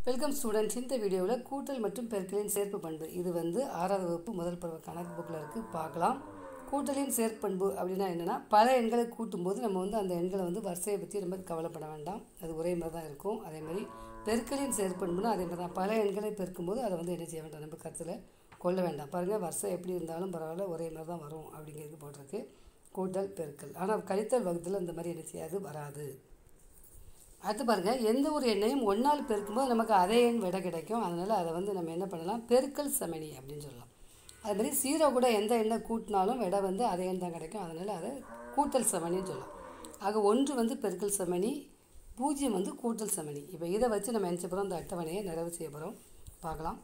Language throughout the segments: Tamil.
வெல்கம் ஸ்டூடெண்ட்ஸ் இந்த வீடியோவில் கூட்டல் மற்றும் பெருக்கலின் சேர்ப்பு பண்பு இது வந்து ஆறாவது வகுப்பு முதல் பருவ கணக்கு புக்கில் இருக்குது பார்க்கலாம் கூட்டலின் சேர்ப்பண்பு அப்படின்னா என்னென்னா பல எண்களை கூட்டும்போது நம்ம வந்து அந்த எண்களை வந்து வரிசையை பற்றி ரொம்ப கவலைப்பட வேண்டாம் அது ஒரே மாதிரி தான் இருக்கும் அதேமாதிரி பெருக்கலின் சேர்ப்பண்புனா அதே மாதிரி தான் பல எண்களை பெருக்கும்போது அதை வந்து என்ன செய்ய வேண்டாம் நம்ம கருத்தில் கொள்ள வேண்டாம் பாருங்கள் வரிசை எப்படி இருந்தாலும் பரவாயில்ல ஒரே மாதிரி தான் வரும் அப்படிங்கிறது போட்டிருக்கு கூட்டல் பெருக்கல் ஆனால் கழித்தல் வகுத்தில் இந்த மாதிரி என்ன செய்யாது வராது அடுத்து பாருங்கள் எந்த ஒரு எண்ணையும் ஒன்றால் பெருக்கும்போது நமக்கு அதே எண் விட கிடைக்கும் அதனால் அதை வந்து நம்ம என்ன பண்ணலாம் பெருக்கல் சமணி அப்படின்னு சொல்லலாம் அதுமாதிரி சீரோ கூட எந்த எண்ணை கூட்டினாலும் விட வந்து அதே எண் தான் கிடைக்கும் அதனால் அதை கூட்டல் சமணின்னு சொல்லலாம் ஆக ஒன்று வந்து பெருக்கல் சமணி பூஜ்ஜியம் வந்து கூட்டல் சமணி இப்போ இதை வச்சு நம்ம என்ன செய்ய போகிறோம் இந்த அட்டவணையை நிறைவு செய்ய போகிறோம் பார்க்கலாம்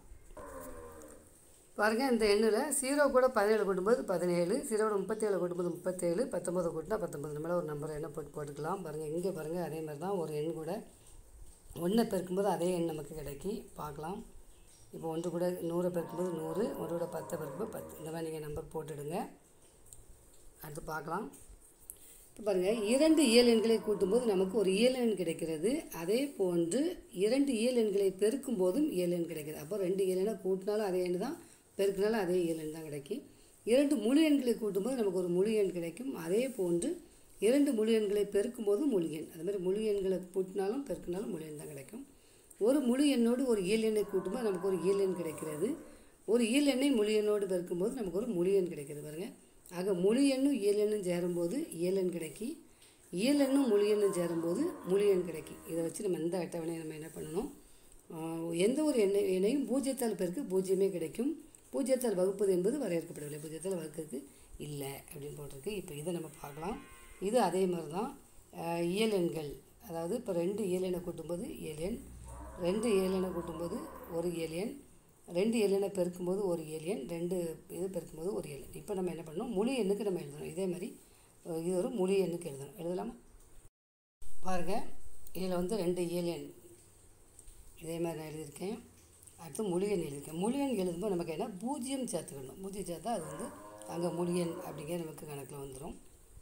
பாருங்கள் இந்த எண்ணில் ஜீரோ கூட பதினேழு கூட்டும்போது பதினேழு ஜீரோட முப்பத்தேழு கூட்டும்போது முப்பத்தேழு பத்தொம்பது கூட்டினா பத்தொம்பது நம்மள ஒரு நம்பர் என்ன போட்டு போட்டுக்கலாம் பாருங்கள் இங்கே பாருங்கள் அதே மாதிரி தான் ஒரு எண் கூட ஒன்றை பெருக்கும்போது அதே எண் நமக்கு கிடைக்கி பார்க்கலாம் இப்போ ஒன்று கூட நூறை பெருக்கும்போது நூறு ஒன்று கூட பத்தை பெருக்கும்போது பத்து இந்த மாதிரி நீங்கள் நம்பர் போட்டுடுங்க அடுத்து பார்க்கலாம் இப்போ பாருங்கள் இரண்டு இயல் எண்களை கூட்டும்போது நமக்கு ஒரு இயல் எண் கிடைக்கிறது அதே போன்று இரண்டு இயல் எண்களை பெருக்கும் போதும் இயல் எண் கிடைக்குது அப்போ ரெண்டு இயல் எண்ணை கூட்டினாலும் அதே எண் தான் பெருக்கினாலும் அதே இயல் எண் தான் கிடைக்கும் இரண்டு முழு எண்களை கூட்டும்போது நமக்கு ஒரு முழு எண் கிடைக்கும் அதே போன்று இரண்டு முழு எண்களை பெருக்கும் போதும் முழு எண் அது மாதிரி முழு எண்களை கூட்டினாலும் பெருக்கினாலும் முழு எண் தான் கிடைக்கும் ஒரு முழு எண்ணோடு ஒரு இயல் எண்ணை கூட்டும்போது நமக்கு ஒரு இயல் எண் கிடைக்கிறது ஒரு இயல் எண்ணை முழு எண்ணோடு பெருக்கும்போது நமக்கு ஒரு முழு எண் கிடைக்கிறது பாருங்கள் ஆக முழு எண்ணும் இயல் எண்ணும் சேரும்போது இயல் எண் கிடைக்கி இயல் எண்ணும் முழு எண்ணும் சேரும்போது முழு எண் கிடைக்கி இதை வச்சு நம்ம இந்த அட்டவணையை நம்ம என்ன பண்ணணும் எந்த ஒரு எண்ணெய் எண்ணையும் பூஜ்ஜியத்தால் பெருக்கு பூஜ்ஜியமே கிடைக்கும் பூஜ்ஜியத்தால் வகுப்பது என்பது வரையறுக்கப்படவில்லை பூஜ்ஜியத்தால் வகுக்கிறதுக்கு இல்லை அப்படின்னு போட்டிருக்கு இப்போ இதை நம்ம பார்க்கலாம் இது அதே மாதிரி தான் இயல் எண்கள் அதாவது இப்போ ரெண்டு இயல் எண்ணை கூட்டும்போது இயல் எண் ரெண்டு இயல் எண்ணை கூட்டும்போது ஒரு இயல் எண் ரெண்டு எண்ணை பெருக்கும்போது ஒரு எண் ரெண்டு இது பெருக்கும்போது ஒரு எண் இப்போ நம்ம என்ன பண்ணணும் முழு எண்ணுக்கு நம்ம எழுதணும் இதே மாதிரி இது ஒரு முழு எண்ணுக்கு எழுதணும் எழுதலாமா பாருங்கள் இதில் வந்து ரெண்டு எண் இதே மாதிரி நான் எழுதியிருக்கேன் அடுத்து முழு எண் எழுதியிருக்கேன் முழு எண் எழுதும்போது நமக்கு என்ன பூஜ்ஜியம் சேர்த்துக்கணும் பூஜ்ஜியம் சேர்த்தா அது வந்து அங்கே முழு எண் அப்படிங்கிற நமக்கு கணக்கில் வந்துடும்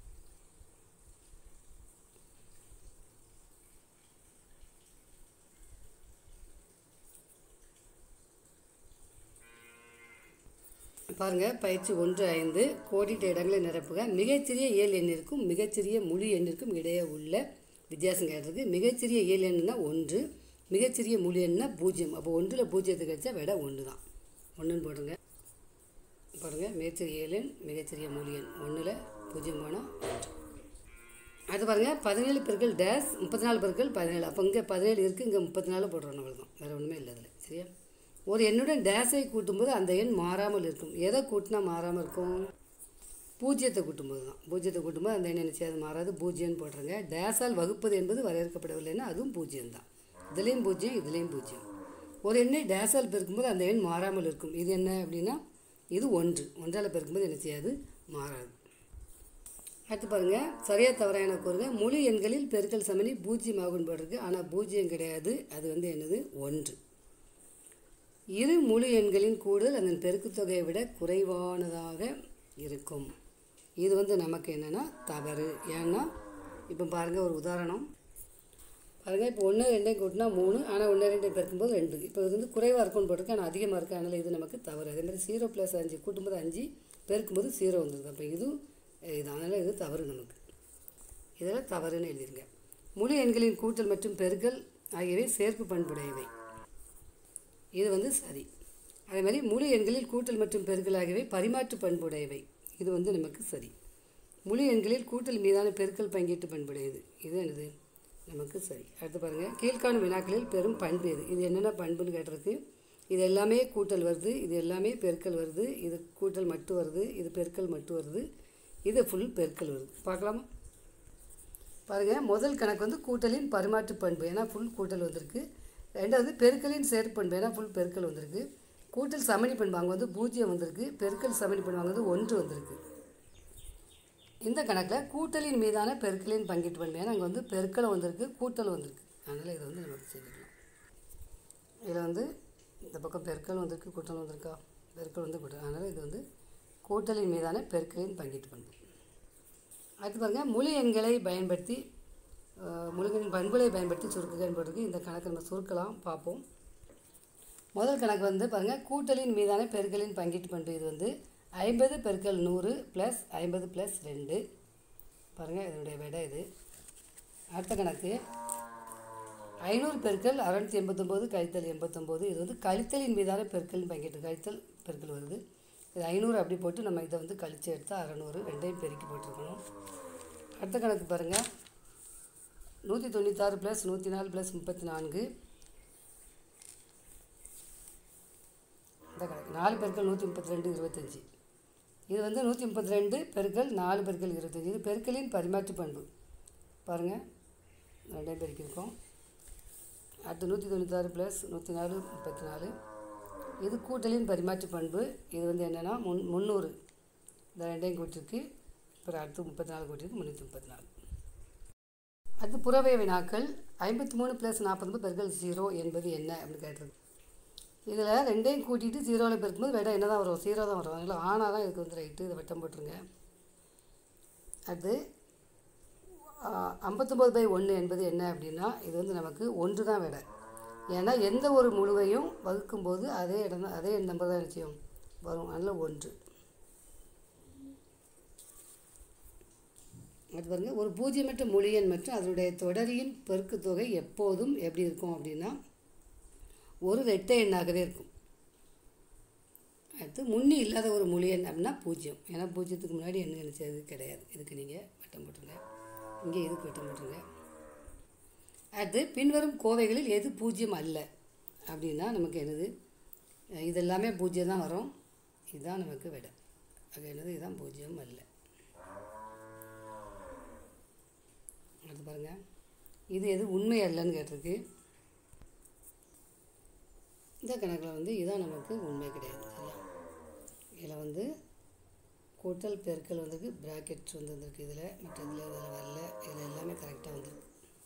பாருங்கள் பயிற்சி ஒன்று ஐந்து கோடிட்ட இடங்களை நிரப்புக மிகச்சிறிய இயல் எண்ணிற்கும் மிகச்சிறிய முழு எண்ணிற்கும் இடையே உள்ள வித்தியாசம் கேட்டிருக்கு மிகச்சிறிய இயல் எண்ணுனா ஒன்று மிகச்சிறிய முழு எண்ணா பூஜ்ஜியம் அப்போ ஒன்றில் பூஜ்ஜியத்தை கழிச்சா விட ஒன்று தான் ஒன்றுன்னு போடுங்க பாருங்கள் மிகச்சிறிய இயல் எண் மிகச்சிறிய முழு எண் ஒன்றில் பூஜ்ஜியம் போனால் ஒன்று அது பாருங்கள் பதினேழு பெருக்கள் டேஸ் முப்பத்தி நாலு பெருக்கள் பதினேழு அப்போ இங்கே பதினேழு இருக்குது இங்கே முப்பத்தி நாலு போடுறோம் நம்மள தான் வேறு ஒன்றுமே இல்லை அதில் சரியா ஒரு எண்ணுடன் டேஸை கூட்டும்போது அந்த எண் மாறாமல் இருக்கும் எதை கூட்டினா மாறாமல் இருக்கும் பூஜ்ஜியத்தை கூட்டும்போது தான் பூஜ்ஜியத்தை கூட்டும்போது அந்த எண் நினச்சி அது மாறாது பூஜ்ஜியம்னு போடுறங்க டேஸால் வகுப்பது என்பது வரையறுக்கப்படவில்லைன்னா அதுவும் பூஜ்ஜியம் தான் இதுலேயும் பூஜ்ஜியம் இதுலேயும் பூஜ்ஜியம் ஒரு எண்ணை டேஸால் பெருக்கும்போது அந்த எண் மாறாமல் இருக்கும் இது என்ன அப்படின்னா இது ஒன்று ஒன்றால் பெருக்கும்போது என்ன செய்யாது மாறாது அடுத்து பாருங்கள் சரியாக தவறாக என கூறுங்க முழு எண்களில் பெருக்கல் சமனி பூஜ்ஜியம் ஆகுன்னு போட்டிருக்கு ஆனால் பூஜ்ஜியம் கிடையாது அது வந்து என்னது ஒன்று இரு முழு எண்களின் கூடுதல் அதன் பெருக்குத்தொகையை விட குறைவானதாக இருக்கும் இது வந்து நமக்கு என்னென்னா தவறு ஏன்னா இப்போ பாருங்கள் ஒரு உதாரணம் பாருங்கள் இப்போ ஒன்று ரெண்டையும் கூட்டினா மூணு ஆனால் ஒன்று ரெண்டு பெருக்கும்போது ரெண்டு இப்போ இது வந்து குறைவாக இருக்கும்னு போட்டிருக்கு ஆனால் அதிகமாக இருக்குது அதனால் இது நமக்கு தவறு அதே மாதிரி ஜீரோ ப்ளஸ் அஞ்சு கூட்டும்போது அஞ்சு பெருக்கும்போது ஜீரோ வந்துருது அப்போ இதுவும் இது அதனால் இது தவறு நமக்கு இதில் தவறுன்னு எழுதிருங்க முழு எண்களின் கூட்டல் மற்றும் பெருக்கல் ஆகியவை சேர்ப்பு பண்புடையவை இது வந்து சரி அதே மாதிரி முழு எண்களில் கூட்டல் மற்றும் பெருக்கல் ஆகியவை பரிமாற்று பண்புடையவை இது வந்து நமக்கு சரி முழு எண்களில் கூட்டல் மீதான பெருக்கல் பங்கீட்டு பண்புடையது இது என்னது நமக்கு சரி அடுத்து பாருங்கள் கீழ்காணும் வினாக்களில் பெரும் பண்பு இது இது என்னென்ன பண்புன்னு கேட்டிருக்கு இது எல்லாமே கூட்டல் வருது இது எல்லாமே பெருக்கல் வருது இது கூட்டல் மட்டும் வருது இது பெருக்கல் மட்டும் வருது இது ஃபுல் பெருக்கல் வருது பார்க்கலாமா பாருங்கள் முதல் கணக்கு வந்து கூட்டலின் பரிமாற்று பண்பு ஏன்னா ஃபுல் கூட்டல் வந்திருக்கு ரெண்டாவது பெருக்கலின் சேர்ப்பண்பு ஏன்னா ஃபுல் பெருக்கல் வந்திருக்கு கூட்டல் சமணி பண்பு அங்கே வந்து பூஜ்ஜியம் வந்திருக்கு பெருக்கல் சமணி பண்பு அங்கே வந்து ஒன்று வந்திருக்கு இந்த கணக்கில் கூட்டலின் மீதான பெருக்கலின் பங்கீட்டு பண்பு ஏன்னா அங்கே வந்து பெருக்கலும் வந்திருக்கு கூட்டலும் வந்திருக்கு அதனால் இதை வந்து நமக்கு செஞ்சுக்கலாம் இதில் வந்து இந்த பக்கம் பெருக்கல் வந்திருக்கு கூட்டல் வந்திருக்கா பெருக்கல் வந்து கூட்டல் அதனால் இது வந்து கூட்டலின் மீதான பெருக்கலின் பங்கீட்டு பண்பு அடுத்து பாருங்கள் முழு எண்களை பயன்படுத்தி முழுகனின் பண்புகளை பயன்படுத்தி சுருக்குகன்னு போட்டிருக்கு இந்த கணக்கை நம்ம சுருக்கலாம் பார்ப்போம் முதல் கணக்கு வந்து பாருங்கள் கூட்டலின் மீதான பெருக்கலின் பங்கீட்டு பண்பு இது வந்து ஐம்பது பெருக்கல் நூறு ப்ளஸ் ஐம்பது ப்ளஸ் ரெண்டு பாருங்கள் இதனுடைய விடை இது அடுத்த கணக்கு ஐநூறு பெருக்கல் அறநூற்றி எண்பத்தொம்போது கழித்தல் எண்பத்தொம்போது இது வந்து கழித்தலின் மீதான பெருக்கலின் பங்கீட்டு கழித்தல் பெருக்கல் வருது இது ஐநூறு அப்படி போட்டு நம்ம இதை வந்து கழித்து எடுத்தால் அறநூறு ரெண்டையும் பெருக்கி போட்டிருக்கணும் அடுத்த கணக்கு பாருங்கள் நூற்றி தொண்ணூத்தாறு ப்ளஸ் நூற்றி நாலு ப்ளஸ் முப்பத்தி நான்கு இந்த கணக்கு நாலு பெருக்கல் நூற்றி முப்பத்தி ரெண்டு இருபத்தஞ்சி இது வந்து நூற்றி முப்பத்தி ரெண்டு பெருக்கல் நாலு பெருக்கல் இருபத்தஞ்சி இது பெருக்கலின் பரிமாற்று பண்பு பாருங்கள் ரெண்டையும் பெருக்கியிருக்கோம் அடுத்து நூற்றி தொண்ணூத்தாறு ப்ளஸ் நூற்றி நாலு முப்பத்தி நாலு இது கூட்டலின் பரிமாற்று பண்பு இது வந்து என்னென்னா முன் முந்நூறு இந்த ரெண்டையும் கூட்டிருக்கு அப்புறம் அடுத்து முப்பத்தி நாலு கூட்டிருக்கு முந்நூற்றி முப்பத்தி நாலு அடுத்து புறவே வினாக்கள் ஐம்பத்தி மூணு ப்ளஸ் நாற்பத்தொம்பது பெருக்கல் ஜீரோ என்பது என்ன அப்படின்னு கேட்டிருக்கு இதில் ரெண்டையும் கூட்டிட்டு ஜீரோவில் பெருக்கும்போது விட என்ன தான் வரும் ஜீரோ தான் வரும் அதனால் ஆனால் தான் இதுக்கு வந்து ரைட்டு இதை வட்டம் போட்டுருங்க அடுத்து ஐம்பத்தொம்போது பை ஒன்று என்பது என்ன அப்படின்னா இது வந்து நமக்கு ஒன்று தான் விட ஏன்னா எந்த ஒரு முழுவையும் வகுக்கும்போது அதே இடம் தான் அதே நம்பர் தான் நிச்சயம் வரும் அதனால் ஒன்று அது பாருங்கள் ஒரு பூஜ்ஜியமற்ற முழு எண் மற்றும் அதனுடைய தொடரியின் பெருக்குத் தொகை எப்போதும் எப்படி இருக்கும் அப்படின்னா ஒரு ரெட்டை எண்ணாகவே இருக்கும் அடுத்து முன்னி இல்லாத ஒரு முழு எண் அப்படின்னா பூஜ்ஜியம் ஏன்னா பூஜ்ஜியத்துக்கு முன்னாடி எண் நினச்சது கிடையாது இதுக்கு நீங்கள் வட்டம் போட்டுருங்க இங்கே இதுக்கு வட்டம் போட்டுருங்க அடுத்து பின்வரும் கோவைகளில் எது பூஜ்ஜியம் அல்ல அப்படின்னா நமக்கு என்னது இதெல்லாமே பூஜ்ஜியம் தான் வரும் இதுதான் நமக்கு விட அது என்னது இதுதான் பூஜ்ஜியம் அல்ல அடுத்து பாருங்கள் இது எது உண்மை அல்லன்னு கேட்டிருக்கு இந்த கணக்கில் வந்து இதான் நமக்கு உண்மை கிடையாது சரியா இதில் வந்து கூட்டல் பெருக்கல் வந்திருக்கு ப்ராக்கெட் வந்து வந்திருக்கு இதில் மற்ற இதில் இதில் வரல இதில் எல்லாமே கரெக்டாக வந்திருக்கு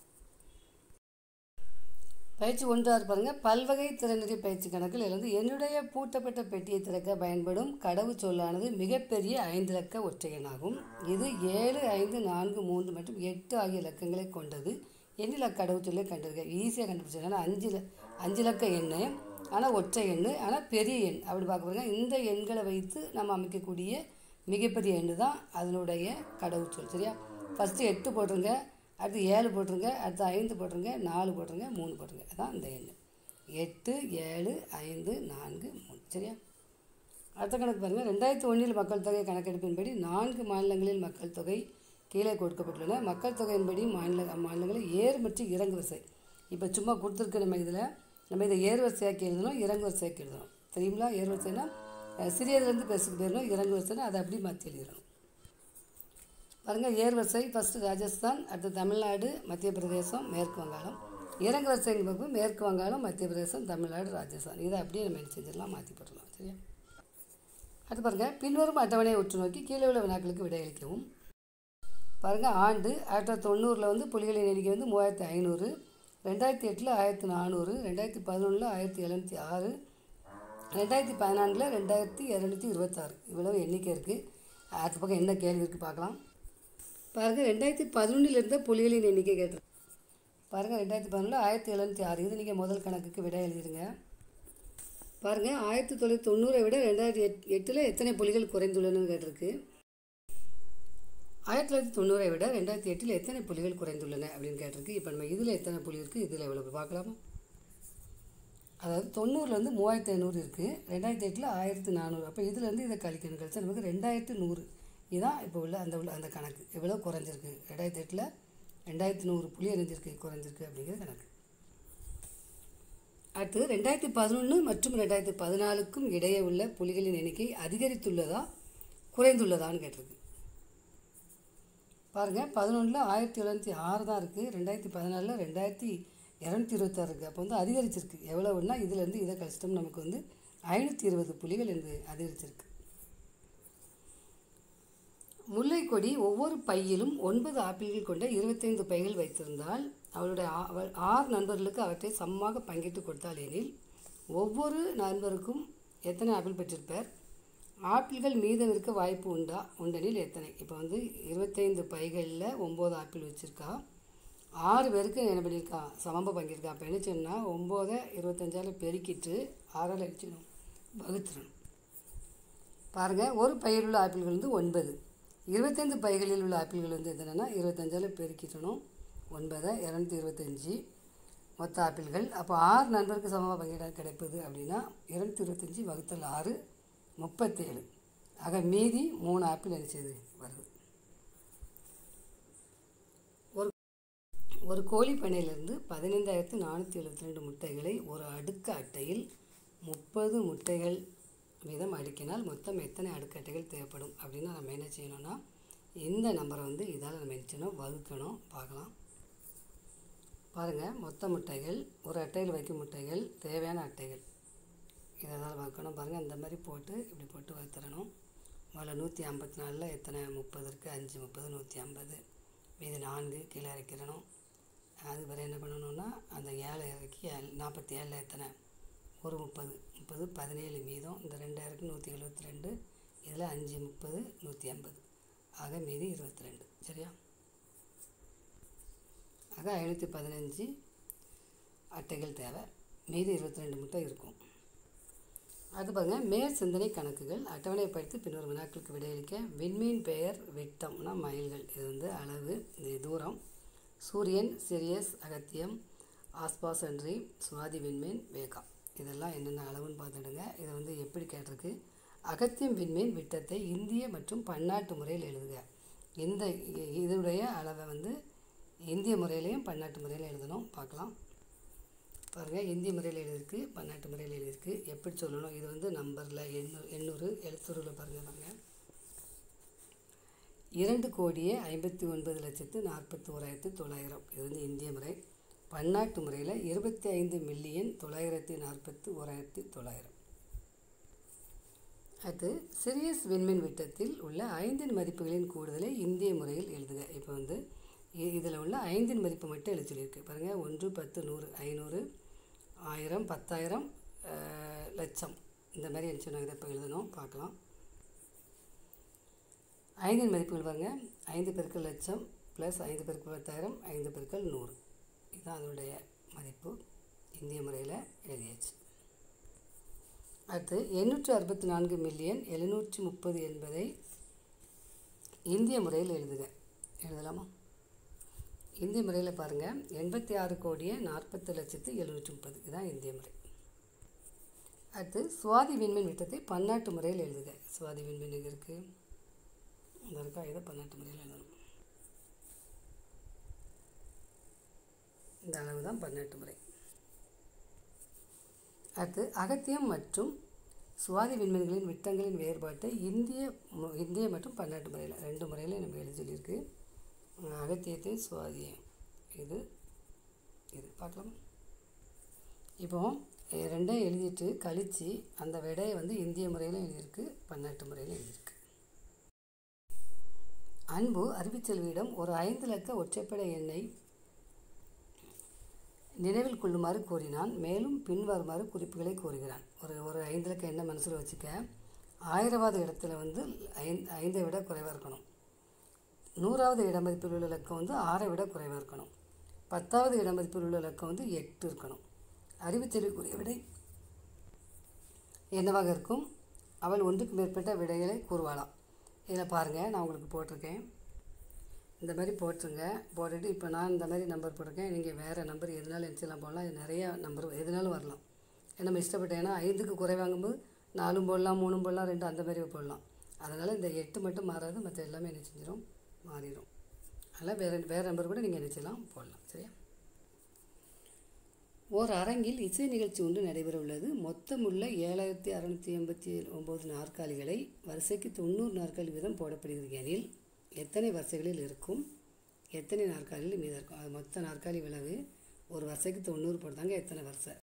பயிற்சி ஒன்றாறு பாருங்கள் பல்வகை திறனறி பயிற்சி கணக்கில் இதில் வந்து என்னுடைய பூட்டப்பட்ட பெட்டியை திறக்க பயன்படும் கடவுச் சொல்லானது மிகப்பெரிய ஐந்து இலக்க ஒற்றை எண்ணாகும் இது ஏழு ஐந்து நான்கு மூன்று மற்றும் எட்டு ஆகிய இலக்கங்களை கொண்டது எண்ணில கடவுச்சொல்லை கண்டிருக்க ஈஸியாக கண்டுபிடிச்சது ஏன்னா அஞ்சு இல- அஞ்சு இலக்க எண் ஆனால் ஒற்றை எண் ஆனால் பெரிய எண் அப்படி பார்க்க போகிறோங்க இந்த எண்களை வைத்து நம்ம அமைக்கக்கூடிய மிகப்பெரிய எண் தான் அதனுடைய கடவுச்சொல் சரியா ஃபஸ்ட்டு எட்டு போட்டுருங்க அடுத்து ஏழு போட்டுருங்க அடுத்து ஐந்து போட்டுருங்க நாலு போட்டுருங்க மூணு போட்டுருங்க அதான் இந்த எண் எட்டு ஏழு ஐந்து நான்கு மூணு சரியா அடுத்த கணக்கு பாருங்கள் ரெண்டாயிரத்தி ஒன்றில் மக்கள் தொகை கணக்கெடுப்பின்படி நான்கு மாநிலங்களில் மக்கள் தொகை கீழே கொடுக்கப்பட்டுள்ளன மக்கள் தொகையின்படி மாநில மாநிலங்களில் ஏறு மற்றும் இறங்கு வரிசை இப்போ சும்மா கொடுத்துருக்கு நம்ம இதில் நம்ம இதை ஏறு வரிசையாக்கி எழுதணும் இறங்கு வரிசையாக்கி எழுதணும் தெரியுங்களா ஏறு வரிசைனா அஹ், சிறியதுலேருந்து பெருசுக்கு போயிடணும் இறங்கு வரிசைனா அதை அப்படி மாற்றி எழுதிடணும் பாருங்கள் ஏர் வரிசை ஃபஸ்ட்டு ராஜஸ்தான் அடுத்து தமிழ்நாடு மத்திய பிரதேசம் மேற்கு வங்காளம் இறங்கு வரிசைங்க பார்ப்போம் மேற்கு வங்காளம் மத்திய பிரதேசம் தமிழ்நாடு ராஜஸ்தான் இதை அப்படியே நம்ம என்ன செஞ்சிடலாம் மாற்றி போட்டுடலாம் சரியா அடுத்து பாருங்கள் பின்வரும் அட்டவணையை உற்று நோக்கி கீழே உள்ள வினாக்களுக்கு விடையளிக்கவும் பாருங்கள் ஆண்டு ஆயிரத்தி தொள்ளாயிரத்தி தொண்ணூறில் வந்து புலிகளின் எண்ணிக்கை வந்து மூவாயிரத்தி ஐநூறு ரெண்டாயிரத்தி எட்டில் ஆயிரத்தி நானூறு ரெண்டாயிரத்தி பதினொன்றில் ஆயிரத்தி எழுநூற்றி ஆறு ரெண்டாயிரத்தி பதினான்கில் ரெண்டாயிரத்தி இரநூத்தி இருபத்தாறு இவ்வளவு எண்ணிக்கை இருக்குது அடுத்த பக்கம் என்ன கேள்வி இருக்குது பார்க்கலாம் பாருங்கள் ரெண்டாயிரத்தி பதினொன்றில் இருந்த புலிகளின் எண்ணிக்கை கேட்டு பாருங்கள் ரெண்டாயிரத்தி பதினொன்றில் ஆயிரத்தி எழுநூற்றி ஆறு இது நீங்கள் முதல் கணக்குக்கு விட எழுதிருங்க பாருங்கள் ஆயிரத்தி தொள்ளாயிரத்தி தொண்ணூறை விட ரெண்டாயிரத்தி எட் எட்டில் எத்தனை புலிகள் குறைந்துள்ளனன்னு கேட்டிருக்கு ஆயிரத்தி தொள்ளாயிரத்தி தொண்ணூறை விட ரெண்டாயிரத்தி எட்டில் எத்தனை புலிகள் குறைந்துள்ளன அப்படின்னு கேட்டிருக்கு இப்போ நம்ம இதில் எத்தனை புலி இருக்குது இதில் எவ்வளோ பார்க்கலாமா அதாவது தொண்ணூறுலேருந்து மூவாயிரத்தி ஐநூறு இருக்குது ரெண்டாயிரத்தி எட்டில் ஆயிரத்தி நானூறு அப்போ இதுலேருந்து இதை கழிக்கணும் கழிச்சா நமக்கு ரெண்டாயிரத்து நூறு இதுதான் இப்போ உள்ள அந்த உள்ள அந்த கணக்கு எவ்வளோ குறைஞ்சிருக்கு ரெண்டாயிரத்தி எட்டில் ரெண்டாயிரத்தி நூறு புள்ளி இணைஞ்சிருக்கு குறைஞ்சிருக்கு அப்படிங்கிற கணக்கு அடுத்து ரெண்டாயிரத்தி பதினொன்று மற்றும் ரெண்டாயிரத்தி பதினாலுக்கும் இடையே உள்ள புலிகளின் எண்ணிக்கை அதிகரித்துள்ளதா குறைந்துள்ளதான்னு கேட்டிருக்கு பாருங்கள் பதினொன்றில் ஆயிரத்தி எழுநூற்றி ஆறு தான் இருக்குது ரெண்டாயிரத்தி பதினாலில் ரெண்டாயிரத்தி இரநூத்தி இருபத்தாறு இருக்குது அப்போ வந்து அதிகரிச்சிருக்கு எவ்வளவுன்னா இதுலேருந்து இதை கழிச்சிட்டோம் நமக்கு வந்து ஐநூற்றி இருபது புலிகள் என்று அதிகரிச்சிருக்கு முல்லைக்கொடி ஒவ்வொரு பையிலும் ஒன்பது ஆப்பிள்கள் கொண்ட இருபத்தைந்து பைகள் வைத்திருந்தால் அவளுடைய ஆ- அவள் ஆறு நண்பர்களுக்கு அவற்றை சமமாக பங்கிட்டு கொடுத்தாள் எனில் ஒவ்வொரு நண்பருக்கும் எத்தனை ஆப்பிள் பெற்றிருப்பார் ஆப்பிள்கள் மீதம் இருக்க வாய்ப்பு உண்டா உண்டெனில் எத்தனை இப்போ வந்து இருபத்தைந்து பைகளில் ஒம்பது ஆப்பிள் வச்சுருக்கா ஆறு பேருக்கு என்ன பண்ணியிருக்கான் சமம்ப பங்கியிருக்கான் அப்போ என்ன செய்யணும்னா ஒம்போதை இருபத்தஞ்சால் பெருக்கிட்டு ஆறால் அடிச்சிடணும் வகுத்துடணும் பாருங்கள் ஒரு பையில் உள்ள ஆப்பிள்கள் வந்து ஒன்பது இருபத்தைந்து பைகளில் உள்ள ஆப்பிள்கள் வந்து என்னென்னா இருபத்தஞ்சால் பெருக்கிட்டணும் ஒன்பதை இரநூத்தி இருபத்தஞ்சி மொத்த ஆப்பிள்கள் அப்போ ஆறு நண்பருக்கு சமமாக பங்கிட கிடைப்பது அப்படின்னா இரநூத்தி இருபத்தஞ்சி வகுத்தல் ஆறு முப்பத்தேழு ஆக மீதி மூணு ஆப்பிள் என்ன செய்யுது வருது ஒரு ஒரு கோழி பண்ணையிலிருந்து பதினைந்தாயிரத்து நானூற்றி எழுபத்தி ரெண்டு முட்டைகளை ஒரு அடுக்கு அட்டையில் முப்பது முட்டைகள் வீதம் அடுக்கினால் மொத்தம் எத்தனை அடுக்கு அட்டைகள் தேவைப்படும் அப்படின்னா நம்ம என்ன செய்யணும்னா இந்த நம்பரை வந்து இதால் நம்ம என்ன செய்யணும் வகுக்கணும் பார்க்கலாம் பாருங்கள் மொத்த முட்டைகள் ஒரு அட்டையில் வைக்கும் முட்டைகள் தேவையான அட்டைகள் இதை தான் வகுக்கணும் பாருங்கள் இந்த மாதிரி போட்டு இப்படி போட்டு வகுத்துறணும் முதல்ல நூற்றி ஐம்பத்தி நாலில் எத்தனை முப்பது இருக்குது அஞ்சு முப்பது நூற்றி ஐம்பது மீது நான்கு கீழே இறக்கிடணும் அதுக்கு பிறகு என்ன பண்ணணும்னா அந்த ஏழை இறக்கி ஏழு நாற்பத்தி ஏழில் எத்தனை ஒரு முப்பது முப்பது பதினேழு மீதம் இந்த ரெண்டாயிரத்து நூற்றி எழுபத்தி ரெண்டு இதில் அஞ்சு முப்பது நூற்றி ஐம்பது ஆக மீதி இருபத்தி ரெண்டு சரியா ஆக ஐநூற்றி பதினஞ்சு அட்டைகள் தேவை மீதி இருபத்தி ரெண்டு முட்டை இருக்கும் அது பாருங்க மேற் சிந்தனை கணக்குகள் அட்டவணைப்படுத்தி பின்வரும் வினாக்களுக்கு விடையளிக்க விண்மீன் பெயர் விட்டம்னா மைல்கள் இது வந்து அளவு இது தூரம் சூரியன் சிரியஸ் அகத்தியம் ஆஸ்பாஸ் அன்றி சுவாதி விண்மீன் வேகா இதெல்லாம் என்னென்ன அளவுன்னு பார்த்துடுங்க இதை வந்து எப்படி கேட்டிருக்கு அகத்தியம் விண்மீன் விட்டத்தை இந்திய மற்றும் பன்னாட்டு முறையில் எழுதுக இந்த இ- இதனுடைய அளவை வந்து இந்திய முறையிலையும் பன்னாட்டு முறையில் எழுதணும் பார்க்கலாம் பாருங்கள் இந்திய முறையில் எழுதியிருக்கு பன்னாட்டு முறையில் எழுதியிருக்கு எப்படி சொல்லணும் இது வந்து நம்பரில் எண்ணூறு எண்ணூறு எழுத்துருவில் பாருங்கள் பாருங்கள் இரண்டு கோடியே ஐம்பத்தி ஒன்பது லட்சத்து நாற்பத்தி ஓராயிரத்து தொள்ளாயிரம் இது வந்து இந்திய முறை பன்னாட்டு முறையில் இருபத்தி ஐந்து மில்லியன் தொள்ளாயிரத்தி நாற்பத்தி ஓராயிரத்தி தொள்ளாயிரம் அடுத்து சிரியஸ் விண்மீன் விட்டத்தில் உள்ள ஐந்தின் மதிப்புகளின் கூடுதலை இந்திய முறையில் எழுதுக இப்போ வந்து இதில் உள்ள ஐந்தின் மதிப்பு மட்டும் எழுதி சொல்லியிருக்கு பாருங்கள் ஒன்று பத்து நூறு ஐநூறு ஆயிரம் பத்தாயிரம் அஹ், லட்சம் இந்த மாதிரி என்ன சொன்னாங்க இதை இப்போ எழுதணும் பார்க்கலாம் ஐந்தின் மதிப்புகள் பாருங்க ஐந்து பெருக்கள் லட்சம் ப்ளஸ் ஐந்து பெருக்கள் பத்தாயிரம் ஐந்து பெருக்கள் நூறு இதுதான் அதனுடைய மதிப்பு இந்திய முறையில் எழுதியாச்சு அடுத்து எண்ணூற்று அறுபத்தி நான்கு மில்லியன் எழுநூற்றி முப்பது என்பதை இந்திய முறையில் எழுதுக எழுதலாமா இந்திய முறையில் பாருங்கள் எண்பத்தி ஆறு கோடியே நாற்பத்து லட்சத்து எழுநூற்றி முப்பது இதுதான் இந்திய முறை அடுத்து சுவாதி விண்மீன் விட்டத்தை பன்னாட்டு முறையில் எழுதுக சுவாதி விண்மீன் எங்கே இருக்குது இந்த இருக்கா இதை பன்னாட்டு முறையில் எழுதணும் இந்த அளவு தான் பன்னாட்டு முறை அடுத்து அகத்தியம் மற்றும் சுவாதி விண்மீன்களின் விட்டங்களின் வேறுபாட்டை இந்திய மு- இந்திய மற்றும் பன்னாட்டு முறையில் ரெண்டு முறையில் நம்ம எழுதி சொல்லியிருக்கு அஹ் அகத்தியத்தையும் சுவாதியம் இது இது பார்க்கலாம் இப்போ அஹ் ரெண்டையும் எழுதிட்டு கழித்து அந்த விடையை வந்து இந்திய முறையில் எழுதியிருக்கு பன்னாட்டு முறையில் எழுதியிருக்கு அன்பு அறிவிச்செல்வியிடம் ஒரு ஐந்து இலக்க ஒற்றைப்படை எண்ணை நினைவில் கொள்ளுமாறு கூறினான் மேலும் பின்வருமாறு குறிப்புகளை கூறுகிறான் ஒரு ஒரு ஐந்து இலக்க எண்ணை மனசில் வச்சுக்க ஆயிரவாத இடத்துல வந்து ஐந்து ஐந்தை விட குறைவாக இருக்கணும் நூறாவது இடமதிப்பில் உள்ள இலக்கம் வந்து ஆறை விட குறைவாக இருக்கணும் பத்தாவது இடமதிப்பில் உள்ள இலக்கம் வந்து எட்டு இருக்கணும் அறிவுச்செல்விக்குரிய விடை என்னவாக இருக்கும் அவள் ஒன்றுக்கு மேற்பட்ட விடைகளை கூறுவாளாம் இதில் பாருங்கள் நான் உங்களுக்கு போட்டிருக்கேன் இந்த மாதிரி போட்டுருங்க போட்டுட்டு இப்போ நான் இந்த மாதிரி நம்பர் போட்டிருக்கேன் நீங்கள் வேறு நம்பர் எதுனாலும் நினச்சலாம் போடலாம் இது நிறையா நம்பர் எதுனாலும் வரலாம் ஏன்னா நம்ம இஷ்டப்பட்டேன் ஏன்னா ஐந்துக்கு குறை வாங்கும்போது நாலும் போடலாம் மூணும் போடலாம் ரெண்டு அந்த மாதிரி போடலாம் அதனால் இந்த எட்டு மட்டும் மாறாது மற்ற எல்லாமே என்ன செஞ்சிடும் மாறிடும் அதனால் வேறு வேறு நம்பர் கூட நீங்கள் நினச்சலாம் போடலாம் சரியா ஓர் அரங்கில் இசை நிகழ்ச்சி ஒன்று நடைபெற உள்ளது மொத்தமுள்ள ஏழாயிரத்தி அறநூற்றி எண்பத்தி ஒம்பது நாற்காலிகளை வரிசைக்கு தொண்ணூறு நாற்காலி வீதம் போடப்படுகிறது எனில் எத்தனை வரிசைகளில் இருக்கும் எத்தனை நாற்காலிகள் மீதம் இருக்கும் அது மொத்த நாற்காலி விளைவு ஒரு வரிசைக்கு தொண்ணூறு போட்டாங்க எத்தனை வரிசை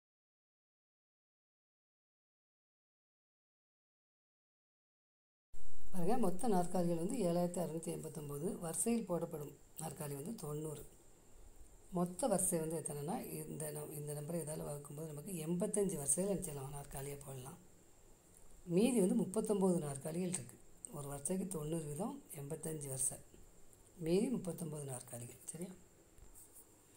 பாருங்க மொத்த நாற்காலிகள் வந்து ஏழாயிரத்தி அறநூற்றி எண்பத்தொம்போது வரிசையில் போடப்படும் நாற்காலி வந்து தொண்ணூறு மொத்த வரிசை வந்து எத்தனைனா இந்த நம் இந்த நம்பரை இதால் வகுக்கும்போது நமக்கு எண்பத்தஞ்சு வரிசையில் நினச்சிடலாம் நாற்காலியை போடலாம் மீதி வந்து முப்பத்தொம்போது நாற்காலிகள் இருக்குது ஒரு வரிசைக்கு தொண்ணூறு வீதம் எண்பத்தஞ்சு வரிசை மீதி முப்பத்தொம்போது நாற்காலிகள் சரியா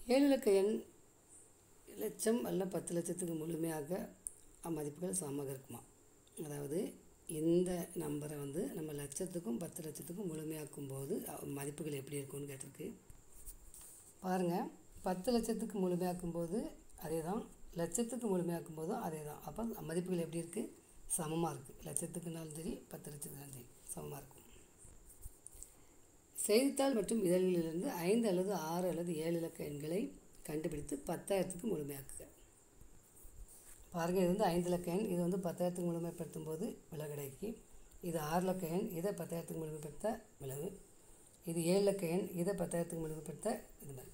ஏழு இலக்க எண் லட்சம் அல்ல பத்து லட்சத்துக்கு முழுமையாக மதிப்புகள் சமமாக இருக்குமா அதாவது இந்த நம்பரை வந்து நம்ம லட்சத்துக்கும் பத்து லட்சத்துக்கும் முழுமையாக்கும் போது அ- மதிப்புகள் எப்படி இருக்கும்னு கேட்டிருக்கு பாருங்கள் பத்து லட்சத்துக்கு முழுமையாக்கும் போது அதே தான் லட்சத்துக்கு முழுமையாக்கும் போதும் அதே தான் அப்போ மதிப்புகள் எப்படி இருக்குது சமமாக இருக்குது லட்சத்துக்குனாலும் சரி பத்து லட்சத்துக்குனாலும் சரி சமமாக இருக்கும் செய்தித்தாள் மற்றும் இதழ்களிலிருந்து ஐந்து அல்லது ஆறு அல்லது ஏழு இலக்க எண்களை கண்டுபிடித்து பத்தாயிரத்துக்கு முழுமையாக்குக பாருங்கள் இது வந்து ஐந்து இலக்க எண் இது வந்து பத்தாயிரத்துக்கு முழுமைப்படுத்தும் போது விலகடைக்கு இது ஆறு இலக்க எண் இதை பத்தாயிரத்துக்கு முழுமைப்படுத்த விலகு இது ஏழு இலக்க எண் இதை பத்தாயிரத்துக்கு முழுமைப்படுத்த இது மாதிரி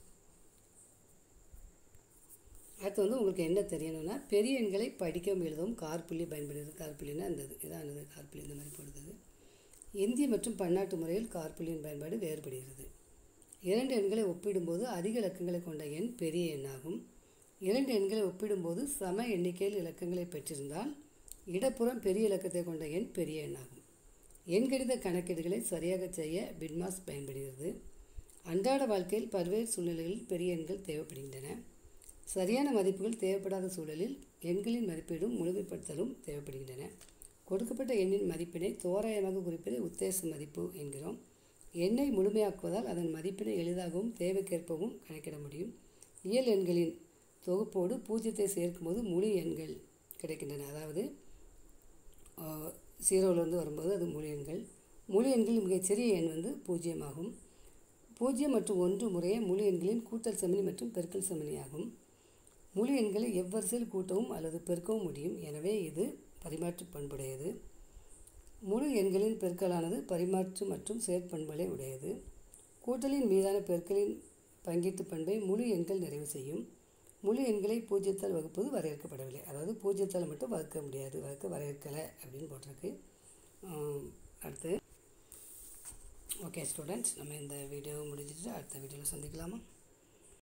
அடுத்து வந்து உங்களுக்கு என்ன தெரியணும்னா பெரிய எண்களை படிக்கவும் எழுதவும் கார்புள்ளி பயன்படுகிறது கார்புள்ளின்னா இந்த இது இதான் இது கார்புள்ளி இந்த மாதிரி போடுறது இந்திய மற்றும் பன்னாட்டு முறையில் கார்புள்ளியின் பயன்பாடு வேறுபடுகிறது இரண்டு எண்களை ஒப்பிடும்போது அதிக இலக்கங்களை கொண்ட எண் பெரிய எண்ணாகும் இரண்டு எண்களை ஒப்பிடும்போது சம எண்ணிக்கையில் இலக்கங்களை பெற்றிருந்தால் இடப்புறம் பெரிய இலக்கத்தை கொண்ட எண் பெரிய எண்ணாகும் எண்கணித கணக்கீடுகளை சரியாக செய்ய பிட்மாஸ் பயன்படுகிறது அன்றாட வாழ்க்கையில் பல்வேறு சூழ்நிலைகளில் பெரிய எண்கள் தேவைப்படுகின்றன சரியான மதிப்புகள் தேவைப்படாத சூழலில் எண்களின் மதிப்பீடும் முழுமைப்படுத்தலும் தேவைப்படுகின்றன கொடுக்கப்பட்ட எண்ணின் மதிப்பினை தோராயமாக குறிப்பதை உத்தேச மதிப்பு என்கிறோம் எண்ணை முழுமையாக்குவதால் அதன் மதிப்பினை எளிதாகவும் தேவைக்கேற்பவும் கணக்கிட முடியும் இயல் எண்களின் தொகுப்போடு பூஜ்ஜியத்தை சேர்க்கும்போது முழு எண்கள் கிடைக்கின்றன அதாவது ஜீரோவிலேருந்து வரும்போது அது முழு எண்கள் முழு எண்களில் மிகச்சிறிய எண் வந்து பூஜ்ஜியமாகும் பூஜ்ஜியம் மற்றும் ஒன்று முறையே முழு எண்களின் கூட்டல் சமனி மற்றும் பெருக்கல் சமனி ஆகும் முழு எண்களை எவ்வரிசையில் கூட்டவும் அல்லது பெருக்கவும் முடியும் எனவே இது பரிமாற்று பண்புடையது முழு எண்களின் பெருக்கலானது பரிமாற்று மற்றும் செயற்பண்புகளை உடையது கூட்டலின் மீதான பெருக்கலின் பங்கீட்டு பண்பை முழு எண்கள் நிறைவு செய்யும் முழு எண்களை பூஜ்ஜியத்தால் வகுப்பது வரையறுக்கப்படவில்லை அதாவது பூஜ்ஜியத்தால் மட்டும் வகுக்க முடியாது வகுக்க வரையறுக்கலை அப்படின்னு போட்டிருக்கு ஆம், அடுத்து ஓகே ஸ்டூடெண்ட்ஸ் நம்ம இந்த வீடியோ முடிஞ்சிட்டு அடுத்த வீடியோவில் சந்திக்கலாமா